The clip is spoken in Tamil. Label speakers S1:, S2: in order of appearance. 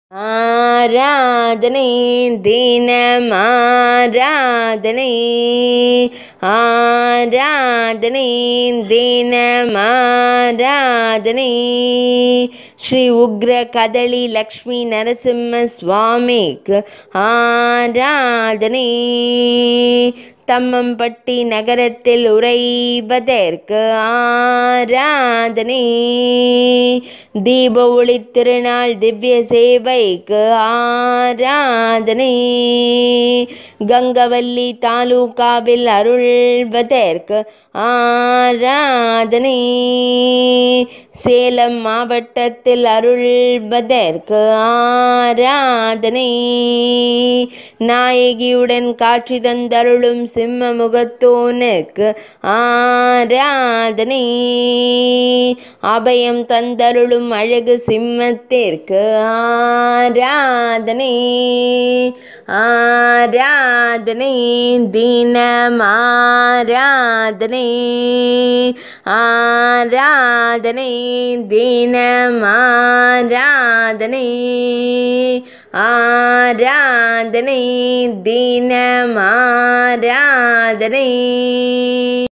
S1: ஆராதனை தினம் ஆராதனை ஆராதனை தினம் ஆராதனை ஸ்ரீ உக்ர கதளி லக்ஷ்மி நரசிம்ம சுவாமிக்கு ஆராதனை தம்மம்பட்டி நகரத்தில் உறைவதற்கு ஆராதனை தீப ஒளி திருநாள் திவ்ய சேவைக்கு ஆராதனை கங்கவல்லி தாலூகாவில் அருள்வதற்கு ஆராதனை சேலம் மாவட்டத்தில் அருள்வதற்கு ஆராதனை நாயகியுடன் காட்சி தந்தருளும் சிம்ம முகத்தோனுக்கு ஆராதனை அபயம் தந்தருளும் அழகு சிம்மத்திற்கு ஆராதனை ஆராதனை தினம் ஆராதனை ஆராதனை தினம் ஆராதனை ஆராதனை தினம் ஆராதனை